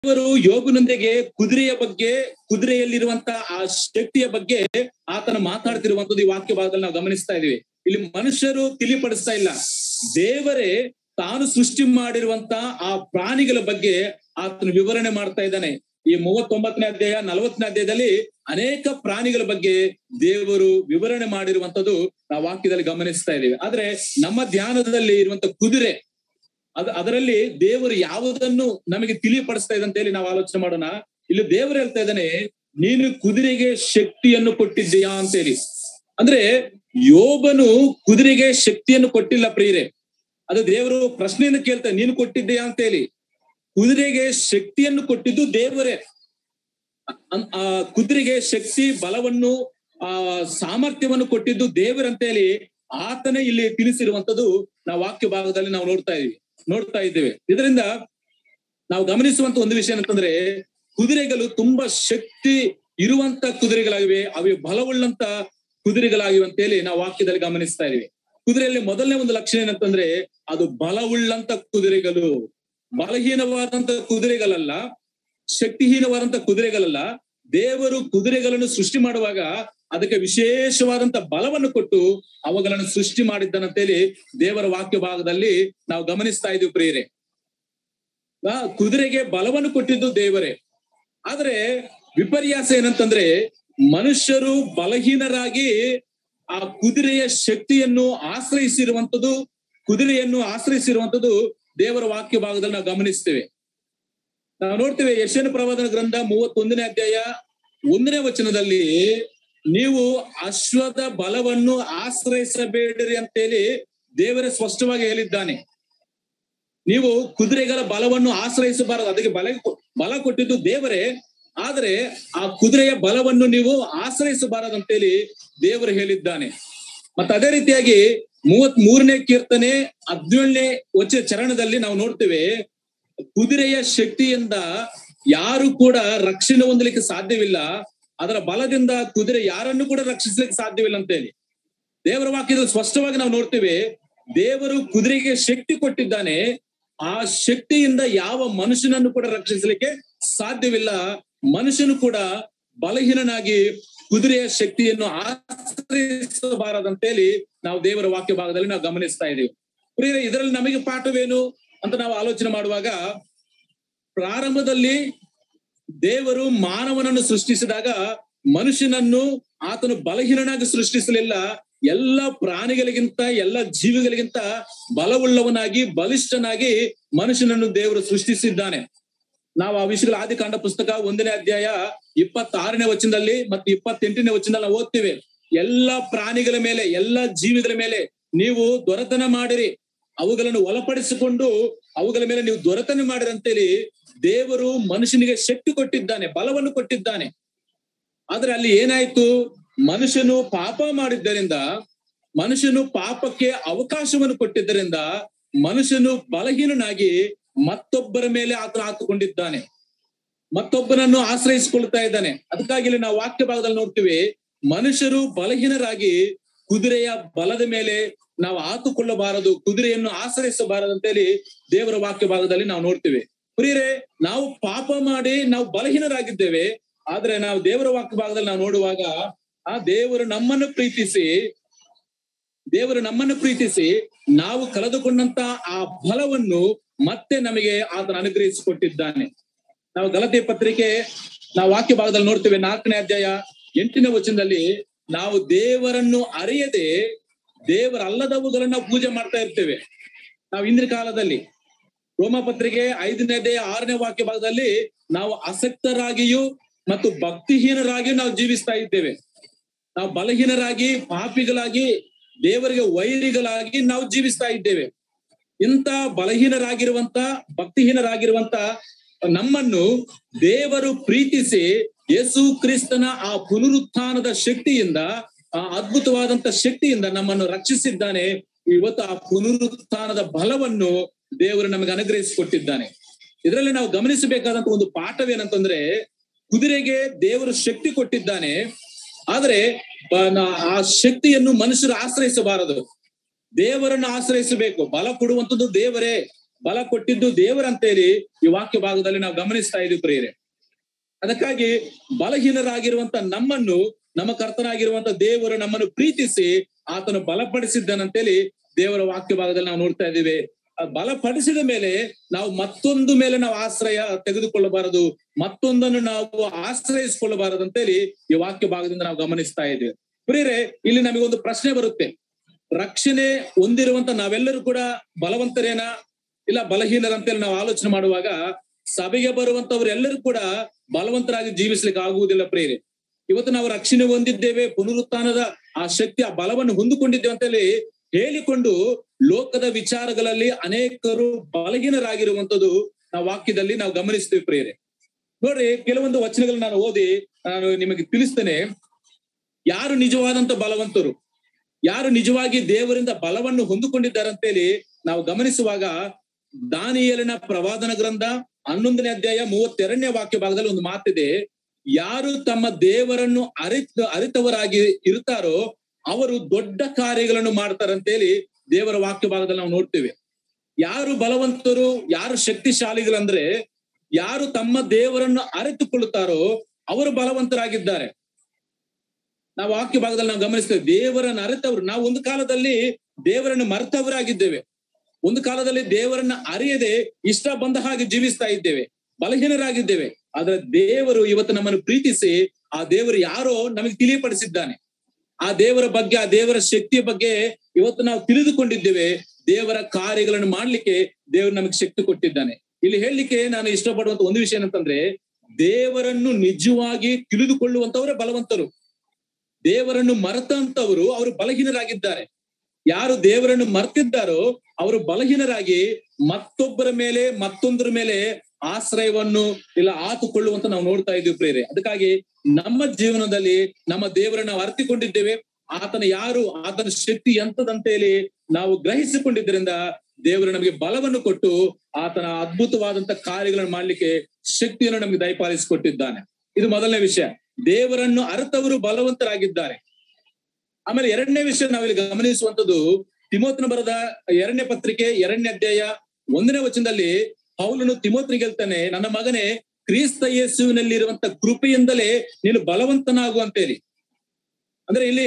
ದೇವರು ಯೋಗನೊಂದಿಗೆ ಕುದುರೆಯ ಬಗ್ಗೆ ಕುದುರೆಯಲ್ಲಿರುವಂತ ಆ ಶಕ್ತಿಯ ಬಗ್ಗೆ ಆತನ ಮಾತಾಡ್ತಿರುವಂತದ್ದು ಈ ವಾಕ್ಯ ಭಾಗದಲ್ಲಿ ನಾವು ಗಮನಿಸ್ತಾ ಇದೀವಿ ಇಲ್ಲಿ ಮನುಷ್ಯರು ತಿಳಿಪಡಿಸ್ತಾ ಇಲ್ಲ ದೇವರೇ ತಾನು ಸೃಷ್ಟಿ ಮಾಡಿರುವಂತ ಆ ಪ್ರಾಣಿಗಳ ಬಗ್ಗೆ ಆತನ ವಿವರಣೆ ಮಾಡ್ತಾ ಇದ್ದಾನೆ ಈ ಮೂವತ್ತೊಂಬತ್ತನೇ ಅಧ್ಯಾಯ ನಲವತ್ತನೇ ಅಧ್ಯಾಯದಲ್ಲಿ ಅನೇಕ ಪ್ರಾಣಿಗಳ ಬಗ್ಗೆ ದೇವರು ವಿವರಣೆ ಮಾಡಿರುವಂತದ್ದು ನಾವು ವಾಕ್ಯದಲ್ಲಿ ಗಮನಿಸ್ತಾ ಇದ್ದೀವಿ ಆದ್ರೆ ನಮ್ಮ ಧ್ಯಾನದಲ್ಲಿ ಇರುವಂತ ಕುದುರೆ ಅದ ಅದರಲ್ಲಿ ದೇವರು ಯಾವುದನ್ನು ನಮಗೆ ತಿಳಿಪಡಿಸ್ತಾ ಇದೆ ಅಂತ ಹೇಳಿ ನಾವು ಆಲೋಚನೆ ಮಾಡೋಣ ಇಲ್ಲಿ ದೇವರು ಹೇಳ್ತಾ ಇದ್ದಾನೆ ನೀನು ಕುದುರೆಗೆ ಶಕ್ತಿಯನ್ನು ಕೊಟ್ಟಿದ್ದೀಯಾ ಅಂತ ಹೇಳಿ ಅಂದ್ರೆ ಯೋಬನು ಕುದುರೆಗೆ ಶಕ್ತಿಯನ್ನು ಕೊಟ್ಟಿಲ್ಲ ಪ್ರಿಯರೇ ಅದು ದೇವರು ಪ್ರಶ್ನೆಯನ್ನು ಕೇಳ್ತಾರೆ ನೀನು ಕೊಟ್ಟಿದ್ದೀಯಾ ಅಂತ ಹೇಳಿ ಕುದುರೆಗೆ ಶಕ್ತಿಯನ್ನು ಕೊಟ್ಟಿದ್ದು ದೇವರೇ ಅನ್- ಆ ಕುದುರೆಗೆ ಶಕ್ತಿ ಬಲವನ್ನು ಆ ಸಾಮರ್ಥ್ಯವನ್ನು ಕೊಟ್ಟಿದ್ದು ದೇವರಂತ ಹೇಳಿ ಆತನೇ ಇಲ್ಲಿ ತಿಳಿಸಿರುವಂತದ್ದು ನಾವು ವಾಕ್ಯ ಭಾಗದಲ್ಲಿ ನಾವು ನೋಡ್ತಾ ಇದೀವಿ ನೋಡ್ತಾ ಇದ್ದೇವೆ ಇದರಿಂದ ನಾವು ಗಮನಿಸುವಂತ ಒಂದು ವಿಷಯ ಏನಂತಂದ್ರೆ ಕುದುರೆಗಳು ತುಂಬಾ ಶಕ್ತಿ ಇರುವಂತ ಕುದುರೆಗಳಾಗಿವೆ ಅವು ಬಲವುಳ್ಳಂತ ಕುದುರೆಗಳಾಗಿವೆ ಅಂತ ಹೇಳಿ ನಾವು ವಾಕ್ಯದಲ್ಲಿ ಗಮನಿಸ್ತಾ ಇದೀವಿ ಕುದುರೆಯಲ್ಲಿ ಮೊದಲನೇ ಒಂದು ಲಕ್ಷಣ ಏನಂತಂದ್ರೆ ಅದು ಬಲವುಳ್ಳಂತ ಕುದುರೆಗಳು ಬಲಹೀನವಾದಂತ ಕುದುರೆಗಳಲ್ಲ ಶಕ್ತಿಹೀನವಾದಂತ ಕುದುರೆಗಳಲ್ಲ ದೇವರು ಕುದುರೆಗಳನ್ನು ಸೃಷ್ಟಿ ಮಾಡುವಾಗ ಅದಕ್ಕೆ ವಿಶೇಷವಾದಂತ ಬಲವನ್ನು ಕೊಟ್ಟು ಅವುಗಳನ್ನು ಸೃಷ್ಟಿ ಮಾಡಿದ್ದಾನಂತೇಳಿ ದೇವರ ವಾಕ್ಯ ಭಾಗದಲ್ಲಿ ನಾವು ಗಮನಿಸ್ತಾ ಇದೀವಿ ಪ್ರಿಯರೇ ಆ ಕುದುರೆಗೆ ಬಲವನ್ನು ಕೊಟ್ಟಿದ್ದು ದೇವರೇ ಆದ್ರೆ ವಿಪರ್ಯಾಸ ಏನಂತಂದ್ರೆ ಮನುಷ್ಯರು ಬಲಹೀನರಾಗಿ ಆ ಕುದುರೆಯ ಶಕ್ತಿಯನ್ನು ಆಶ್ರಯಿಸಿರುವಂತದ್ದು ಕುದುರೆಯನ್ನು ಆಶ್ರಯಿಸಿರುವಂತದ್ದು ದೇವರ ವಾಕ್ಯ ಭಾಗದಲ್ಲಿ ನಾವು ಗಮನಿಸ್ತೇವೆ ನಾವು ನೋಡ್ತೇವೆ ಯಶನ ಪ್ರವಾದನ ಗ್ರಂಥ ಮೂವತ್ತೊಂದನೇ ಅಧ್ಯಾಯ ಒಂದನೇ ವಚನದಲ್ಲಿ ನೀವು ಅಶ್ವದ ಬಲವನ್ನು ಆಶ್ರಯಿಸಬೇಡಿರಿ ಅಂತೇಳಿ ದೇವರೇ ಸ್ಪಷ್ಟವಾಗಿ ಹೇಳಿದ್ದಾನೆ ನೀವು ಕುದುರೆಗಳ ಬಲವನ್ನು ಆಶ್ರಯಿಸಬಾರದು ಅದಕ್ಕೆ ಬಲ ಬಲ ಕೊಟ್ಟಿದ್ದು ದೇವರೇ ಆದ್ರೆ ಆ ಕುದುರೆಯ ಬಲವನ್ನು ನೀವು ಆಶ್ರಯಿಸಬಾರದು ಅಂತೇಳಿ ದೇವರು ಹೇಳಿದ್ದಾನೆ ಮತ್ತೆ ಅದೇ ರೀತಿಯಾಗಿ ಮೂವತ್ ಮೂರನೇ ಕೀರ್ತನೆ ಹದಿನೇಳನೇ ವಚ ಚರಣದಲ್ಲಿ ನಾವು ನೋಡ್ತೇವೆ ಕುದುರೆಯ ಶಕ್ತಿಯಿಂದ ಯಾರು ಕೂಡ ರಕ್ಷಣೆ ಹೊಂದಲಿಕ್ಕೆ ಸಾಧ್ಯವಿಲ್ಲ ಅದರ ಬಲದಿಂದ ಕುದುರೆ ಯಾರನ್ನು ಕೂಡ ರಕ್ಷಿಸಲಿಕ್ಕೆ ಸಾಧ್ಯವಿಲ್ಲ ಅಂತ ಹೇಳಿ ದೇವರ ವಾಕ್ಯದಲ್ಲಿ ಸ್ಪಷ್ಟವಾಗಿ ನಾವು ನೋಡ್ತೇವೆ ದೇವರು ಕುದುರೆಗೆ ಶಕ್ತಿ ಕೊಟ್ಟಿದ್ದಾನೆ ಆ ಶಕ್ತಿಯಿಂದ ಯಾವ ಮನುಷ್ಯನನ್ನು ಕೂಡ ರಕ್ಷಿಸಲಿಕ್ಕೆ ಸಾಧ್ಯವಿಲ್ಲ ಮನುಷ್ಯನು ಕೂಡ ಬಲಹೀನನಾಗಿ ಕುದುರೆಯ ಶಕ್ತಿಯನ್ನು ಆಶ್ರಯಿಸಬಾರದಂತೇಳಿ ನಾವು ದೇವರ ವಾಕ್ಯ ಭಾಗದಲ್ಲಿ ನಾವು ಗಮನಿಸ್ತಾ ಇದೀವಿ ಪ್ರಿಯರೇ ಇದರಲ್ಲಿ ನಮಗೆ ಪಾಠವೇನು ಅಂತ ನಾವು ಆಲೋಚನೆ ಮಾಡುವಾಗ ಪ್ರಾರಂಭದಲ್ಲಿ ದೇವರು ಮಾನವನನ್ನು ಸೃಷ್ಟಿಸಿದಾಗ ಮನುಷ್ಯನನ್ನು ಆತನು ಬಲಹೀನನಾಗಿ ಸೃಷ್ಟಿಸಲಿಲ್ಲ ಎಲ್ಲ ಪ್ರಾಣಿಗಳಿಗಿಂತ ಎಲ್ಲ ಜೀವಿಗಳಿಗಿಂತ ಬಲವುಳ್ಳವನಾಗಿ ಬಲಿಷ್ಠನಾಗಿ ಮನುಷ್ಯನನ್ನು ದೇವರು ಸೃಷ್ಟಿಸಿದ್ದಾನೆ ನಾವು ಆ ವಿಷಯಗಳ ಆದಿಕಾಂಡ ಪುಸ್ತಕ ಒಂದನೇ ಅಧ್ಯಾಯ ಇಪ್ಪತ್ತಾರನೇ ವಚನದಲ್ಲಿ ಮತ್ತು ಇಪ್ಪತ್ತೆಂಟನೇ ವಚನದಲ್ಲಿ ನಾವು ಓದ್ತೇವೆ ಎಲ್ಲ ಪ್ರಾಣಿಗಳ ಮೇಲೆ ಎಲ್ಲ ಜೀವಿಗಳ ಮೇಲೆ ನೀವು ದೊರೆತನ ಮಾಡಿರಿ ಅವುಗಳನ್ನು ಒಳಪಡಿಸಿಕೊಂಡು ಅವುಗಳ ಮೇಲೆ ನೀವು ದೊರೆತನ ಮಾಡಿರಿ ಅಂತೇಳಿ ದೇವರು ಮನುಷ್ಯನಿಗೆ ಶಕ್ತಿ ಕೊಟ್ಟಿದ್ದಾನೆ ಬಲವನ್ನು ಕೊಟ್ಟಿದ್ದಾನೆ ಆದ್ರೆ ಅಲ್ಲಿ ಏನಾಯ್ತು ಮನುಷ್ಯನು ಪಾಪ ಮಾಡಿದ್ದರಿಂದ ಮನುಷ್ಯನು ಪಾಪಕ್ಕೆ ಅವಕಾಶವನ್ನು ಕೊಟ್ಟಿದ್ದರಿಂದ ಮನುಷ್ಯನು ಬಲಹೀನನಾಗಿ ಮತ್ತೊಬ್ಬರ ಮೇಲೆ ಆತನ ಹಾಕಿಕೊಂಡಿದ್ದಾನೆ ಮತ್ತೊಬ್ಬನನ್ನು ಆಶ್ರಯಿಸಿಕೊಳ್ತಾ ಇದ್ದಾನೆ ಅದಕ್ಕಾಗಿ ಇಲ್ಲಿ ನಾವು ವಾಕ್ಯ ಭಾಗದಲ್ಲಿ ನೋಡ್ತೀವಿ ಮನುಷ್ಯರು ಬಲಹೀನರಾಗಿ ಕುದುರೆಯ ಬಲದ ಮೇಲೆ ನಾವು ಆತುಕೊಳ್ಳಬಾರದು ಕುದುರೆಯನ್ನು ಆಶ್ರಯಿಸಬಾರದು ಅಂತೇಳಿ ದೇವರ ವಾಕ್ಯ ಭಾಗದಲ್ಲಿ ನಾವು ನೋಡ್ತೀವಿ ಪ್ರಿಯರೇ ನಾವು ಪಾಪ ಮಾಡಿ ನಾವು ಬಲಹೀನರಾಗಿದ್ದೇವೆ ಆದ್ರೆ ನಾವು ದೇವರ ವಾಕ್ಯ ಭಾಗದಲ್ಲಿ ನಾವು ನೋಡುವಾಗ ಆ ದೇವರು ನಮ್ಮನ್ನು ಪ್ರೀತಿಸಿ ದೇವರು ನಮ್ಮನ್ನು ಪ್ರೀತಿಸಿ ನಾವು ಕಳೆದುಕೊಂಡಂತ ಆ ಫಲವನ್ನು ಮತ್ತೆ ನಮಗೆ ಆತನ ಅನುಗ್ರಹಿಸಿಕೊಟ್ಟಿದ್ದಾನೆ ನಾವು ಗಲತೆ ಪತ್ರಿಕೆ ನಾವು ವಾಕ್ಯ ಭಾಗದಲ್ಲಿ ನೋಡ್ತೇವೆ ನಾಲ್ಕನೇ ಅಧ್ಯಾಯ ಎಂಟನೇ ವಚನದಲ್ಲಿ ನಾವು ದೇವರನ್ನು ಅರಿಯದೆ ದೇವರಲ್ಲದವುಗಳನ್ನ ಪೂಜೆ ಮಾಡ್ತಾ ಇರ್ತೇವೆ ನಾವು ಇಂದಿನ ಕಾಲದಲ್ಲಿ ರೋಮ ಪತ್ರಿಕೆ ಐದನೇ ಅಧ್ಯಾಯ ಆರನೇ ವಾಕ್ಯ ಭಾಗದಲ್ಲಿ ನಾವು ಆಸಕ್ತರಾಗಿಯೂ ಮತ್ತು ಭಕ್ತಿಹೀನರಾಗಿಯೂ ನಾವು ಜೀವಿಸ್ತಾ ಇದ್ದೇವೆ ನಾವು ಬಲಹೀನರಾಗಿ ಪಾಪಿಗಳಾಗಿ ದೇವರಿಗೆ ವೈರಿಗಳಾಗಿ ನಾವು ಜೀವಿಸ್ತಾ ಇದ್ದೇವೆ ಇಂಥ ಬಲಹೀನರಾಗಿರುವಂತ ಭಕ್ತಿಹೀನರಾಗಿರುವಂತ ನಮ್ಮನ್ನು ದೇವರು ಪ್ರೀತಿಸಿ ಯೇಸು ಕ್ರಿಸ್ತನ ಆ ಪುನರುತ್ಥಾನದ ಶಕ್ತಿಯಿಂದ ಆ ಅದ್ಭುತವಾದಂತ ಶಕ್ತಿಯಿಂದ ನಮ್ಮನ್ನು ರಕ್ಷಿಸಿದ್ದಾನೆ ಇವತ್ತು ಆ ಪುನರುತ್ಥಾನದ ಬಲವನ್ನು ದೇವರು ನಮಗೆ ಅನುಗ್ರಹಿಸಿಕೊಟ್ಟಿದ್ದಾನೆ ಇದರಲ್ಲಿ ನಾವು ಗಮನಿಸಬೇಕಾದಂತ ಒಂದು ಪಾಠವೇನಂತಂದ್ರೆ ಕುದುರೆಗೆ ದೇವರು ಶಕ್ತಿ ಕೊಟ್ಟಿದ್ದಾನೆ ಆದ್ರೆ ಆ ಶಕ್ತಿಯನ್ನು ಮನುಷ್ಯರು ಆಶ್ರಯಿಸಬಾರದು ದೇವರನ್ನು ಆಶ್ರಯಿಸಬೇಕು ಬಲ ಕೊಡುವಂಥದ್ದು ದೇವರೇ ಬಲ ಕೊಟ್ಟಿದ್ದು ದೇವರಂತೇಳಿ ಈ ವಾಕ್ಯ ಭಾಗದಲ್ಲಿ ನಾವು ಗಮನಿಸ್ತಾ ಇದೀವಿ ಪ್ರಿಯರೇ ಅದಕ್ಕಾಗಿ ಬಲಹೀನರಾಗಿರುವಂತ ನಮ್ಮನ್ನು ನಮ್ಮ ಕರ್ತನಾಗಿರುವಂತ ದೇವರು ನಮ್ಮನ್ನು ಪ್ರೀತಿಸಿ ಆತನು ಬಲಪಡಿಸಿದ್ದಾನಂತೇಳಿ ದೇವರ ವಾಕ್ಯ ಭಾಗದಲ್ಲಿ ನಾವು ನೋಡ್ತಾ ಇದ್ದೀವಿ ಆ ಬಲಪಡಿಸಿದ ಮೇಲೆ ನಾವು ಮತ್ತೊಂದು ಮೇಲೆ ನಾವು ಆಶ್ರಯ ತೆಗೆದುಕೊಳ್ಳಬಾರದು ಮತ್ತೊಂದನ್ನು ನಾವು ಆಶ್ರಯಿಸಿಕೊಳ್ಳಬಾರದು ಅಂತೇಳಿ ಈ ವಾಕ್ಯ ಭಾಗದಿಂದ ನಾವು ಗಮನಿಸ್ತಾ ಇದ್ದೀವಿ ಪ್ರಿಯರೇ ಇಲ್ಲಿ ನಮಗೊಂದು ಪ್ರಶ್ನೆ ಬರುತ್ತೆ ರಕ್ಷಣೆ ಹೊಂದಿರುವಂತ ನಾವೆಲ್ಲರೂ ಕೂಡ ಬಲವಂತರೇನ ಇಲ್ಲ ಬಲಹೀನರಂತೇಳಿ ನಾವು ಆಲೋಚನೆ ಮಾಡುವಾಗ ಸಭೆಗೆ ಬರುವಂತವರೆಲ್ಲರೂ ಕೂಡ ಬಲವಂತರಾಗಿ ಜೀವಿಸ್ಲಿಕ್ಕೆ ಆಗುವುದಿಲ್ಲ ಪ್ರೇರೆ ಇವತ್ತು ನಾವು ರಕ್ಷಣೆ ಹೊಂದಿದ್ದೇವೆ ಪುನರುತ್ಥಾನದ ಆ ಶಕ್ತಿ ಆ ಬಲವನ್ನು ಹೊಂದಿಕೊಂಡಿದ್ದೇವೆ ಅಂತೇಳಿ ಹೇಳಿಕೊಂಡು ಲೋಕದ ವಿಚಾರಗಳಲ್ಲಿ ಅನೇಕರು ಬಲಹೀನರಾಗಿರುವಂತದ್ದು ನಾವು ವಾಕ್ಯದಲ್ಲಿ ನಾವು ಗಮನಿಸ್ತೀವಿ ಪ್ರೇರೆ ನೋಡ್ರಿ ಕೆಲವೊಂದು ವಚನಗಳನ್ನ ನಾನು ಓದಿ ನಾನು ನಿಮಗೆ ತಿಳಿಸ್ತೇನೆ ಯಾರು ನಿಜವಾದಂತ ಬಲವಂತರು ಯಾರು ನಿಜವಾಗಿ ದೇವರಿಂದ ಬಲವನ್ನು ಹೊಂದಿಕೊಂಡಿದ್ದಾರೆ ಅಂತೇಳಿ ನಾವು ಗಮನಿಸುವಾಗ ದಾನಿಯಲಿನ ಪ್ರವಾದನ ಗ್ರಂಥ ಹನ್ನೊಂದನೇ ಅಧ್ಯಾಯ ಮೂವತ್ತೆರಡನೇ ವಾಕ್ಯ ಭಾಗದಲ್ಲಿ ಒಂದು ಮಾತಿದೆ ಯಾರು ತಮ್ಮ ದೇವರನ್ನು ಅರಿತ ಅರಿತವರಾಗಿ ಇರ್ತಾರೋ ಅವರು ದೊಡ್ಡ ಕಾರ್ಯಗಳನ್ನು ಮಾಡ್ತಾರಂತೇಳಿ ದೇವರ ವಾಕ್ಯ ಭಾಗದಲ್ಲಿ ನಾವು ನೋಡ್ತೇವೆ ಯಾರು ಬಲವಂತರು ಯಾರು ಶಕ್ತಿಶಾಲಿಗಳಂದ್ರೆ ಯಾರು ತಮ್ಮ ದೇವರನ್ನು ಅರಿತುಕೊಳ್ಳುತ್ತಾರೋ ಅವರು ಬಲವಂತರಾಗಿದ್ದಾರೆ ನಾವು ವಾಕ್ಯ ಭಾಗದಲ್ಲಿ ನಾವು ಗಮನಿಸ್ತೇವೆ ದೇವರನ್ನು ಅರಿತವರು ನಾವು ಒಂದು ಕಾಲದಲ್ಲಿ ದೇವರನ್ನು ಮರೆತವರಾಗಿದ್ದೇವೆ ಒಂದು ಕಾಲದಲ್ಲಿ ದೇವರನ್ನ ಅರಿಯದೆ ಇಷ್ಟ ಬಂದ ಹಾಗೆ ಜೀವಿಸ್ತಾ ಇದ್ದೇವೆ ಬಲಹೀನರಾಗಿದ್ದೇವೆ ಆದ್ರೆ ದೇವರು ಇವತ್ತು ನಮ್ಮನ್ನು ಪ್ರೀತಿಸಿ ಆ ದೇವರು ಯಾರೋ ನಮಗೆ ತಿಳಿಯಪಡಿಸಿದ್ದಾನೆ ಆ ದೇವರ ಬಗ್ಗೆ ಆ ದೇವರ ಶಕ್ತಿಯ ಬಗ್ಗೆ ಇವತ್ತು ನಾವು ತಿಳಿದುಕೊಂಡಿದ್ದೇವೆ ದೇವರ ಕಾರ್ಯಗಳನ್ನು ಮಾಡ್ಲಿಕ್ಕೆ ದೇವರು ನಮಗೆ ಶಕ್ತಿ ಕೊಟ್ಟಿದ್ದಾನೆ ಇಲ್ಲಿ ಹೇಳಲಿಕ್ಕೆ ನಾನು ಇಷ್ಟಪಡುವಂತ ಒಂದು ವಿಷಯ ಏನಂತಂದ್ರೆ ದೇವರನ್ನು ನಿಜವಾಗಿ ತಿಳಿದುಕೊಳ್ಳುವಂತವರೇ ಬಲವಂತರು ದೇವರನ್ನು ಮರೆತಂತವರು ಅವರು ಬಲಹೀನರಾಗಿದ್ದಾರೆ ಯಾರು ದೇವರನ್ನು ಮರ್ತಿದ್ದಾರೋ ಅವರು ಬಲಹೀನರಾಗಿ ಮತ್ತೊಬ್ಬರ ಮೇಲೆ ಮತ್ತೊಂದರ ಮೇಲೆ ಆಶ್ರಯವನ್ನು ಇಲ್ಲ ಆತುಕೊಳ್ಳುವಂತ ನಾವು ನೋಡ್ತಾ ಇದ್ದೀವಿ ಪ್ರೇರೆ ಅದಕ್ಕಾಗಿ ನಮ್ಮ ಜೀವನದಲ್ಲಿ ನಮ್ಮ ದೇವರನ್ನು ನಾವು ಅರ್ತಿಕೊಂಡಿದ್ದೇವೆ ಆತನ ಯಾರು ಆತನ ಶಕ್ತಿ ಎಂತದಂತೇಳಿ ನಾವು ಗ್ರಹಿಸಿಕೊಂಡಿದ್ದರಿಂದ ದೇವರು ನಮಗೆ ಬಲವನ್ನು ಕೊಟ್ಟು ಆತನ ಅದ್ಭುತವಾದಂತ ಕಾರ್ಯಗಳನ್ನು ಮಾಡ್ಲಿಕ್ಕೆ ಶಕ್ತಿಯನ್ನು ನಮಗೆ ದಯಪಾಲಿಸಿಕೊಟ್ಟಿದ್ದಾನೆ ಇದು ಮೊದಲನೇ ವಿಷಯ ದೇವರನ್ನು ಅರ್ಥವರು ಬಲವಂತರಾಗಿದ್ದಾರೆ ಆಮೇಲೆ ಎರಡನೇ ವಿಷಯ ನಾವಿಲ್ಲಿ ಗಮನಿಸುವಂತದ್ದು ತಿಮೋತ್ನ ಬರದ ಎರಡನೇ ಪತ್ರಿಕೆ ಎರಡನೇ ಅಧ್ಯಾಯ ಒಂದನೇ ವಚನದಲ್ಲಿ ಪೌಲನು ತಿಮೋತ್ರಿಗೆ ಹೇಳ್ತಾನೆ ನನ್ನ ಮಗನೇ ಕ್ರಿಸ್ತ ಯೇಸುವಿನಲ್ಲಿರುವಂತ ಕೃಪೆಯಿಂದಲೇ ನೀನು ಬಲವಂತನಾಗು ಅಂತೇಳಿ ಅಂದ್ರೆ ಇಲ್ಲಿ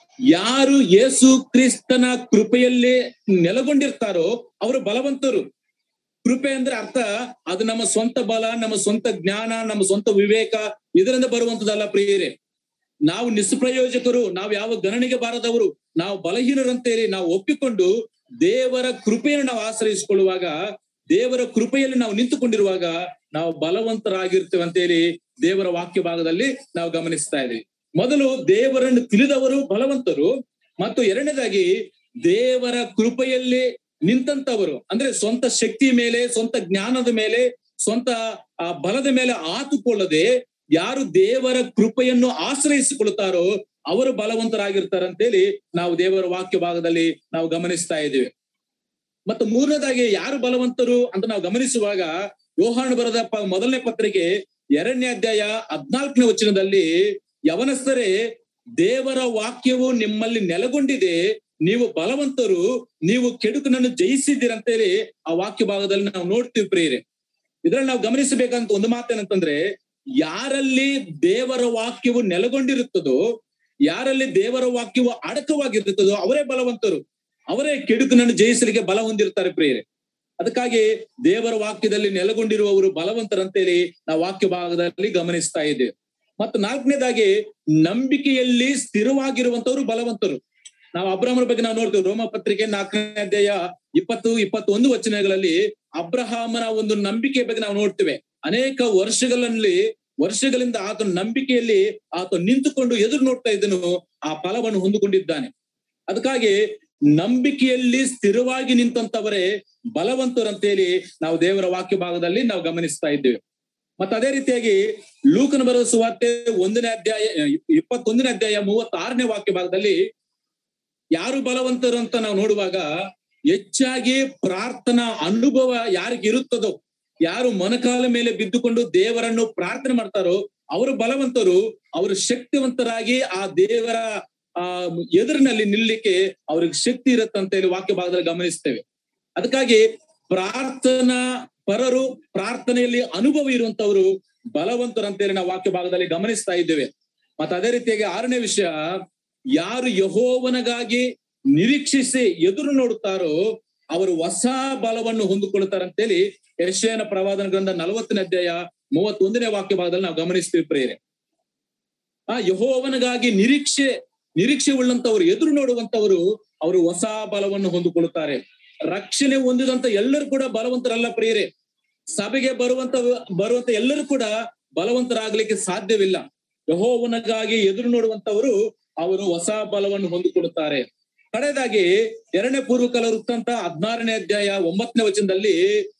ಯಾರು ಯೇಸು ಕ್ರಿಸ್ತನ ಕೃಪೆಯಲ್ಲಿ ನೆಲೆಗೊಂಡಿರ್ತಾರೋ ಅವರು ಬಲವಂತರು ಕೃಪೆ ಅಂದ್ರೆ ಅರ್ಥ ಅದು ನಮ್ಮ ಸ್ವಂತ ಬಲ ನಮ್ಮ ಸ್ವಂತ ಜ್ಞಾನ ನಮ್ಮ ಸ್ವಂತ ವಿವೇಕ ಇದರಿಂದ ಬರುವಂತದಲ್ಲ ಪ್ರಿಯರೇ ನಾವು ನಿಷ್ಪ್ರಯೋಜಕರು ನಾವು ಯಾವ ಗಣನೆಗೆ ಬಾರದವರು ನಾವು ಬಲಹೀನರಂತೇಳಿ ನಾವು ಒಪ್ಪಿಕೊಂಡು ದೇವರ ಕೃಪೆಯನ್ನು ನಾವು ಆಶ್ರಯಿಸಿಕೊಳ್ಳುವಾಗ ದೇವರ ಕೃಪೆಯಲ್ಲಿ ನಾವು ನಿಂತುಕೊಂಡಿರುವಾಗ ನಾವು ಬಲವಂತರಾಗಿರ್ತೇವೆ ಅಂತೇಳಿ ದೇವರ ವಾಕ್ಯ ಭಾಗದಲ್ಲಿ ನಾವು ಗಮನಿಸ್ತಾ ಇದ್ದೀವಿ ಮೊದಲು ದೇವರನ್ನು ತಿಳಿದವರು ಬಲವಂತರು ಮತ್ತು ಎರಡನೇದಾಗಿ ದೇವರ ಕೃಪೆಯಲ್ಲಿ ನಿಂತಂತವರು ಅಂದ್ರೆ ಸ್ವಂತ ಶಕ್ತಿ ಮೇಲೆ ಸ್ವಂತ ಜ್ಞಾನದ ಮೇಲೆ ಸ್ವಂತ ಆ ಬಲದ ಮೇಲೆ ಆತುಕೊಳ್ಳದೆ ಯಾರು ದೇವರ ಕೃಪೆಯನ್ನು ಆಶ್ರಯಿಸಿಕೊಳ್ಳುತ್ತಾರೋ ಅವರು ಬಲವಂತರಾಗಿರ್ತಾರಂತೇಳಿ ನಾವು ದೇವರ ವಾಕ್ಯ ಭಾಗದಲ್ಲಿ ನಾವು ಗಮನಿಸ್ತಾ ಇದ್ದೇವೆ ಮತ್ತು ಮೂರನೇದಾಗಿ ಯಾರು ಬಲವಂತರು ಅಂತ ನಾವು ಗಮನಿಸುವಾಗ ಯೋಹಾಣ ಬರದ ಪ ಮೊದಲನೇ ಪತ್ರಿಕೆ ಎರಡನೇ ಅಧ್ಯಾಯ ಹದ್ನಾಲ್ಕನೇ ವಚನದಲ್ಲಿ ಯವನಸ್ಥರೇ ದೇವರ ವಾಕ್ಯವು ನಿಮ್ಮಲ್ಲಿ ನೆಲೆಗೊಂಡಿದೆ ನೀವು ಬಲವಂತರು ನೀವು ಕೆಡುಕನನ್ನು ಜಯಿಸಿದ್ದೀರಂತೇಳಿ ಆ ವಾಕ್ಯ ಭಾಗದಲ್ಲಿ ನಾವು ನೋಡ್ತೀವಿ ಪ್ರೇರೆ ಇದ್ರಲ್ಲಿ ನಾವು ಗಮನಿಸಬೇಕಂತ ಒಂದು ಮಾತೇನಂತಂದ್ರೆ ಯಾರಲ್ಲಿ ದೇವರ ವಾಕ್ಯವು ನೆಲೆಗೊಂಡಿರುತ್ತದೋ ಯಾರಲ್ಲಿ ದೇವರ ವಾಕ್ಯವು ಅಡಕವಾಗಿರುತ್ತದೋ ಅವರೇ ಬಲವಂತರು ಅವರೇ ಕೆಡುಕನನ್ನು ಜಯಿಸಲಿಕ್ಕೆ ಬಲ ಹೊಂದಿರ್ತಾರೆ ಪ್ರೇರೆ ಅದಕ್ಕಾಗಿ ದೇವರ ವಾಕ್ಯದಲ್ಲಿ ನೆಲೆಗೊಂಡಿರುವವರು ಬಲವಂತರಂತೇಳಿ ನಾವು ವಾಕ್ಯ ಭಾಗದಲ್ಲಿ ಗಮನಿಸ್ತಾ ಇದ್ದೇವೆ ಮತ್ತು ನಾಲ್ಕನೇದಾಗಿ ನಂಬಿಕೆಯಲ್ಲಿ ಸ್ಥಿರವಾಗಿರುವಂತವರು ಬಲವಂತರು ನಾವು ಅಬ್ರಾಹ್ಮರ ಬಗ್ಗೆ ನಾವು ನೋಡ್ತೇವೆ ರೋಮ ಪತ್ರಿಕೆ ನಾಲ್ಕನೇ ಅಧ್ಯಾಯ ಇಪ್ಪತ್ತು ಇಪ್ಪತ್ತೊಂದು ವಚನಗಳಲ್ಲಿ ಅಬ್ರಹಾಮನ ಒಂದು ನಂಬಿಕೆಯ ಬಗ್ಗೆ ನಾವು ನೋಡ್ತೇವೆ ಅನೇಕ ವರ್ಷಗಳಲ್ಲಿ ವರ್ಷಗಳಿಂದ ಆತನ ನಂಬಿಕೆಯಲ್ಲಿ ಆತ ನಿಂತುಕೊಂಡು ಎದುರು ನೋಡ್ತಾ ಇದ್ದನು ಆ ಫಲವನ್ನು ಹೊಂದಿಕೊಂಡಿದ್ದಾನೆ ಅದಕ್ಕಾಗಿ ನಂಬಿಕೆಯಲ್ಲಿ ಸ್ಥಿರವಾಗಿ ನಿಂತಂತವರೇ ಬಲವಂತರಂತೇಳಿ ನಾವು ದೇವರ ವಾಕ್ಯ ಭಾಗದಲ್ಲಿ ನಾವು ಗಮನಿಸ್ತಾ ಇದ್ದೇವೆ ಮತ್ತೆ ಅದೇ ರೀತಿಯಾಗಿ ಲೂಕನ ಬರುವ ಸುವಾರ್ತೆ ಒಂದನೇ ಅಧ್ಯಾಯ ಇಪ್ಪತ್ತೊಂದನೇ ಅಧ್ಯಾಯ ಮೂವತ್ತಾರನೇ ವಾಕ್ಯ ಭಾಗದಲ್ಲಿ ಯಾರು ಬಲವಂತರು ಅಂತ ನಾವು ನೋಡುವಾಗ ಹೆಚ್ಚಾಗಿ ಪ್ರಾರ್ಥನಾ ಅನುಭವ ಯಾರಿಗೆ ಇರುತ್ತದೋ ಯಾರು ಮೊನಕಾಲ ಮೇಲೆ ಬಿದ್ದುಕೊಂಡು ದೇವರನ್ನು ಪ್ರಾರ್ಥನೆ ಮಾಡ್ತಾರೋ ಅವರು ಬಲವಂತರು ಅವರು ಶಕ್ತಿವಂತರಾಗಿ ಆ ದೇವರ ಆ ಎದುರಿನಲ್ಲಿ ನಿಲ್ಲಲಿಕ್ಕೆ ಅವ್ರಿಗೆ ಶಕ್ತಿ ಇರುತ್ತಂತ ಹೇಳಿ ವಾಕ್ಯ ಭಾಗದಲ್ಲಿ ಗಮನಿಸ್ತೇವೆ ಅದಕ್ಕಾಗಿ ಪ್ರಾರ್ಥನಾ ಪರರು ಪ್ರಾರ್ಥನೆಯಲ್ಲಿ ಅನುಭವ ಇರುವಂತವರು ಬಲವಂತರಂತೇಳಿ ನಾವು ವಾಕ್ಯ ಭಾಗದಲ್ಲಿ ಗಮನಿಸ್ತಾ ಇದ್ದೇವೆ ಮತ್ತೆ ಅದೇ ರೀತಿಯಾಗಿ ಆರನೇ ವಿಷಯ ಯಾರು ಯಹೋವನಗಾಗಿ ನಿರೀಕ್ಷಿಸಿ ಎದುರು ನೋಡುತ್ತಾರೋ ಅವರು ಹೊಸ ಬಲವನ್ನು ಹೊಂದಿಕೊಳ್ಳುತ್ತಾರಂತೇಳಿ ಯಶಯನ ಪ್ರವಾದನ ಗ್ರಂಥ ನಲವತ್ತನೇ ಅಧ್ಯಾಯ ಮೂವತ್ತೊಂದನೇ ವಾಕ್ಯ ಭಾಗದಲ್ಲಿ ನಾವು ಗಮನಿಸ್ತೀವಿ ಪ್ರೇರೆ ಆ ಯಹೋವನಿಗಾಗಿ ನಿರೀಕ್ಷೆ ನಿರೀಕ್ಷೆ ಉಳ್ಳಂತವರು ಎದುರು ನೋಡುವಂತವರು ಅವರು ಹೊಸ ಬಲವನ್ನು ಹೊಂದಿಕೊಳ್ಳುತ್ತಾರೆ ರಕ್ಷಣೆ ಹೊಂದಿದಂತ ಎಲ್ಲರೂ ಕೂಡ ಬಲವಂತರಲ್ಲ ಪ್ರಿಯರೇ ಸಭೆಗೆ ಬರುವಂತ ಬರುವಂತ ಎಲ್ಲರೂ ಕೂಡ ಬಲವಂತರಾಗ್ಲಿಕ್ಕೆ ಸಾಧ್ಯವಿಲ್ಲ ಯಹೋವನಿಗಾಗಿ ಎದುರು ನೋಡುವಂತವರು ಅವರು ಹೊಸ ಬಲವನ್ನು ಹೊಂದಿಕೊಳ್ಳುತ್ತಾರೆ ಕಡೆಯದಾಗಿ ಎರಡನೇ ಪೂರ್ವಕಾಲ ವೃತ್ತಂತ ಹದಿನಾರನೇ ಅಧ್ಯಾಯ ಒಂಬತ್ತನೇ ವಚನದಲ್ಲಿ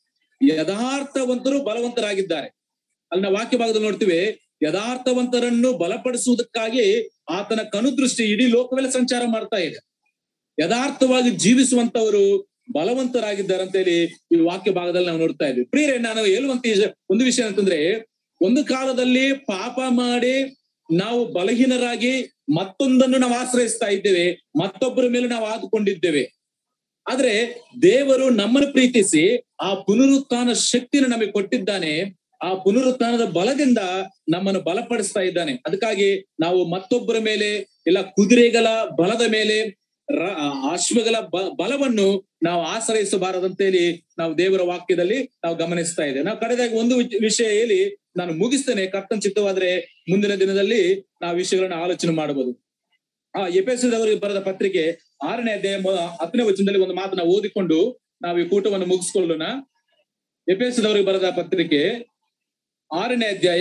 ಯಥಾರ್ಥವಂತರು ಬಲವಂತರಾಗಿದ್ದಾರೆ ಅಲ್ಲಿ ನಾವು ವಾಕ್ಯ ಭಾಗದಲ್ಲಿ ನೋಡ್ತೀವಿ ಯಥಾರ್ಥವಂತರನ್ನು ಬಲಪಡಿಸುವುದಕ್ಕಾಗಿ ಆತನ ಕನುದೃಷ್ಟಿ ಇಡೀ ಲೋಕವೆಲ್ಲ ಸಂಚಾರ ಮಾಡ್ತಾ ಇದೆ ಯಥಾರ್ಥವಾಗಿ ಜೀವಿಸುವಂತವರು ಬಲವಂತರಾಗಿದ್ದಾರೆ ಅಂತೇಳಿ ಈ ವಾಕ್ಯ ಭಾಗದಲ್ಲಿ ನಾವು ನೋಡ್ತಾ ಇದ್ವಿ ಪ್ರಿಯರೇ ನಾನು ಹೇಳುವಂತ ಈ- ಒಂದು ವಿಷಯ ಅಂತಂದ್ರೆ ಒಂದು ಕಾಲದಲ್ಲಿ ಪಾಪ ಮಾಡಿ ನಾವು ಬಲಹೀನರಾಗಿ ಮತ್ತೊಂದನ್ನು ನಾವು ಆಶ್ರಯಿಸ್ತಾ ಇದ್ದೇವೆ ಮತ್ತೊಬ್ಬರ ಮೇಲೆ ನಾವು ಆದುಕೊಂಡಿದ್ದೇವೆ ಆದ್ರೆ ದೇವರು ನಮ್ಮನ್ನು ಪ್ರೀತಿಸಿ ಆ ಪುನರುತ್ಥಾನ ಶಕ್ತಿಯನ್ನು ನಮಗೆ ಕೊಟ್ಟಿದ್ದಾನೆ ಆ ಪುನರುತ್ಥಾನದ ಬಲದಿಂದ ನಮ್ಮನ್ನು ಬಲಪಡಿಸ್ತಾ ಇದ್ದಾನೆ ಅದಕ್ಕಾಗಿ ನಾವು ಮತ್ತೊಬ್ಬರ ಮೇಲೆ ಇಲ್ಲ ಕುದುರೆಗಳ ಬಲದ ಮೇಲೆ ರ- ಅಶ್ವಗಳ ಬ- ಬಲವನ್ನು ನಾವು ಆಶ್ರಯಿಸಬಾರದಂತೇಳಿ ನಾವು ದೇವರ ವಾಕ್ಯದಲ್ಲಿ ನಾವು ಗಮನಿಸ್ತಾ ಇದ್ದೇವೆ ನಾವು ಕಡೆದಾಗಿ ಒಂದು ವಿಚ- ವಿಷಯ ಹೇಳಿ ನಾನು ಮುಗಿಸ್ತೇನೆ ಕರ್ತನ್ ಚಿತ್ತವಾದ್ರೆ ಮುಂದಿನ ದಿನದಲ್ಲಿ ನಾವು ವಿಷಯಗಳನ್ನ ಆಲೋಚನೆ ಮಾಡಬಹುದು ಆ ಎಪಿಎಸ್ದವರಿಗೆ ಬರೆದ ಪತ್ರಿಕೆ ಆರನೇ ಅಧ್ಯಾಯ ಮೊ- ಹತ್ತನೇ ವಚನದಲ್ಲಿ ಒಂದು ಮಾತನ್ನ ಓದಿಕೊಂಡು ನಾವು ಈ ಕೂಟವನ್ನು ಮುಗಿಸ್ಕೊಳ್ಳೋಣ ಎಪಿಎಸ್ದವರಿಗೆ ಬರೆದ ಪತ್ರಿಕೆ ಆರನೇ ಅಧ್ಯಾಯ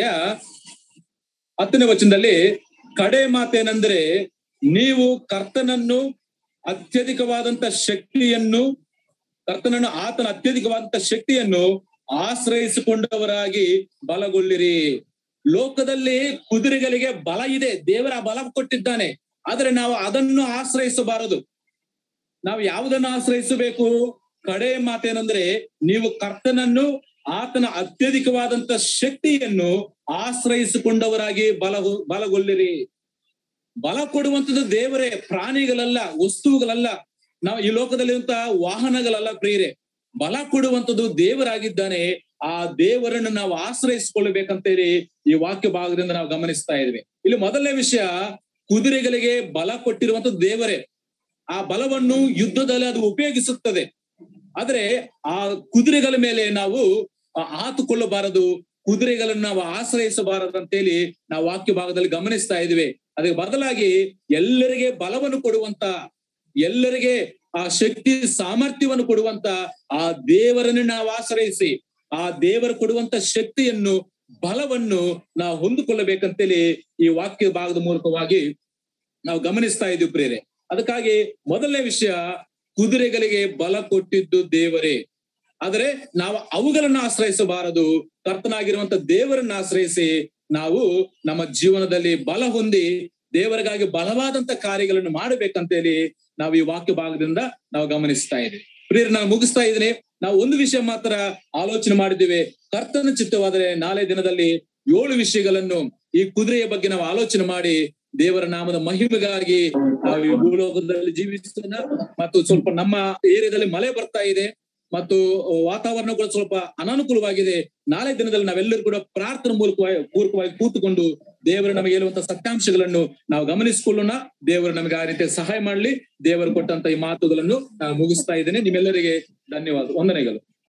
ಹತ್ತನೇ ವಚನದಲ್ಲಿ ಕಡೆ ಮಾತೇನೆಂದ್ರೆ ನೀವು ಕರ್ತನನ್ನು ಅತ್ಯಧಿಕವಾದಂತ ಶಕ್ತಿಯನ್ನು ಕರ್ತನನ್ನು ಆತನ ಅತ್ಯಧಿಕವಾದಂತ ಶಕ್ತಿಯನ್ನು ಆಶ್ರಯಿಸಿಕೊಂಡವರಾಗಿ ಬಲಗೊಳ್ಳಿರಿ ಲೋಕದಲ್ಲಿ ಕುದುರೆಗಳಿಗೆ ಬಲ ಇದೆ ದೇವರ ಬಲ ಕೊಟ್ಟಿದ್ದಾನೆ ಆದ್ರೆ ನಾವು ಅದನ್ನು ಆಶ್ರಯಿಸಬಾರದು ನಾವು ಯಾವುದನ್ನು ಆಶ್ರಯಿಸಬೇಕು ಕಡೆ ಮಾತೇನೆಂದ್ರೆ ನೀವು ಕರ್ತನನ್ನು ಆತನ ಅತ್ಯಧಿಕವಾದಂತ ಶಕ್ತಿಯನ್ನು ಆಶ್ರಯಿಸಿಕೊಂಡವರಾಗಿ ಬಲ ಬಲಗೊಳ್ಳಿರಿ ಬಲ ಕೊಡುವಂತದ್ದು ದೇವರೇ ಪ್ರಾಣಿಗಳಲ್ಲ ವಸ್ತುಗಳಲ್ಲ ನಾವು ಈ ಲೋಕದಲ್ಲಿರುವಂತಹ ವಾಹನಗಳಲ್ಲ ಪ್ರಿಯರೇ ಬಲ ಕೊಡುವಂತದ್ದು ದೇವರಾಗಿದ್ದಾನೆ ಆ ದೇವರನ್ನು ನಾವು ಆಶ್ರಯಿಸಿಕೊಳ್ಳಬೇಕಂತೇಳಿ ಈ ವಾಕ್ಯ ಭಾಗದಿಂದ ನಾವು ಗಮನಿಸ್ತಾ ಇದ್ವಿ ಇಲ್ಲಿ ಮೊದಲನೇ ವಿಷಯ ಕುದುರೆಗಳಿಗೆ ಬಲ ಕೊಟ್ಟಿರುವಂತದ್ದು ದೇವರೇ ಆ ಬಲವನ್ನು ಯುದ್ಧದಲ್ಲಿ ಅದು ಉಪಯೋಗಿಸುತ್ತದೆ ಆದ್ರೆ ಆ ಕುದುರೆಗಳ ಮೇಲೆ ನಾವು ಆ, ಆತುಕೊಳ್ಳಬಾರದು ಕುದುರೆಗಳನ್ನು ನಾವು ಆಶ್ರಯಿಸಬಾರದು ಅಂತೇಳಿ ನಾವು ವಾಕ್ಯ ಭಾಗದಲ್ಲಿ ಗಮನಿಸ್ತಾ ಇದ್ವಿ ಅದಕ್ಕೆ ಬದಲಾಗಿ ಎಲ್ಲರಿಗೆ ಬಲವನ್ನು ಕೊಡುವಂತ ಎಲ್ಲರಿಗೆ ಆ ಶಕ್ತಿ ಸಾಮರ್ಥ್ಯವನ್ನು ಕೊಡುವಂತ ಆ ದೇವರನ್ನು ನಾವು ಆಶ್ರಯಿಸಿ ಆ ದೇವರು ಕೊಡುವಂತ ಶಕ್ತಿಯನ್ನು ಬಲವನ್ನು ನಾವು ಹೊಂದಿಕೊಳ್ಳಬೇಕಂತೇಳಿ ಈ ವಾಕ್ಯ ಭಾಗದ ಮೂಲಕವಾಗಿ ನಾವು ಗಮನಿಸ್ತಾ ಇದ್ದೀವಿ ಪ್ರೇರೆ ಅದಕ್ಕಾಗಿ ಮೊದಲನೇ ವಿಷಯ ಕುದುರೆಗಳಿಗೆ ಬಲ ಕೊಟ್ಟಿದ್ದು ದೇವರೇ ಆದರೆ ನಾವು ಅವುಗಳನ್ನು ಆಶ್ರಯಿಸಬಾರದು ಕರ್ತನಾಗಿರುವಂತ ದೇವರನ್ನ ಆಶ್ರಯಿಸಿ ನಾವು ನಮ್ಮ ಜೀವನದಲ್ಲಿ ಬಲ ಹೊಂದಿ ದೇವರಿಗಾಗಿ ಬಲವಾದಂತ ಕಾರ್ಯಗಳನ್ನು ಮಾಡಬೇಕಂತೇಳಿ ನಾವು ಈ ವಾಕ್ಯ ಭಾಗದಿಂದ ನಾವು ಗಮನಿಸ್ತಾ ಇದ್ದೀವಿ ಪ್ರಿಯರು ನಾನು ಮುಗಿಸ್ತಾ ಇದ್ದೀನಿ ನಾವು ಒಂದು ವಿಷಯ ಮಾತ್ರ ಆಲೋಚನೆ ಮಾಡಿದ್ದೇವೆ ಕರ್ತನ ಚಿತ್ತವಾದರೆ ನಾಳೆ ದಿನದಲ್ಲಿ ಏಳು ವಿಷಯಗಳನ್ನು ಈ ಕುದುರೆಯ ಬಗ್ಗೆ ನಾವು ಆಲೋಚನೆ ಮಾಡಿ ದೇವರ ನಾಮದ ಮಹಿಮೆಗಾಗಿ ನಾವು ಈ ಭೂಲೋಕದಲ್ಲಿ ಜೀವಿಸೋಣ ಮತ್ತು ಸ್ವಲ್ಪ ನಮ್ಮ ಏರಿಯಾದಲ್ಲಿ ಮಳೆ ಬರ್ತಾ ಇದೆ ಮತ್ತು ವಾತಾವರಣ ಕೂಡ ಸ್ವಲ್ಪ ಅನಾನುಕೂಲವಾಗಿದೆ ನಾಳೆ ದಿನದಲ್ಲಿ ನಾವೆಲ್ಲರೂ ಕೂಡ ಪ್ರಾರ್ಥನೆ ಮೂಲಕವಾಗಿ ಪೂರ್ವಕವಾಗಿ ಕೂತುಕೊಂಡು ದೇವರು ನಮಗೆ ಹೇಳುವಂತ ಸತ್ಯಾಂಶಗಳನ್ನು ನಾವು ಗಮನಿಸಿಕೊಳ್ಳೋಣ ದೇವರು ನಮಗೆ ಆ ರೀತಿಯ ಸಹಾಯ ಮಾಡಲಿ ದೇವರು ಕೊಟ್ಟಂತ ಈ ಮಾತುಗಳನ್ನು ನಾನು ಮುಗಿಸ್ತಾ ಇದ್ದೇನೆ ನಿಮ್ಮೆಲ್ಲರಿಗೆ ಧನ್ಯವಾದ ವಂದನೆಗಳು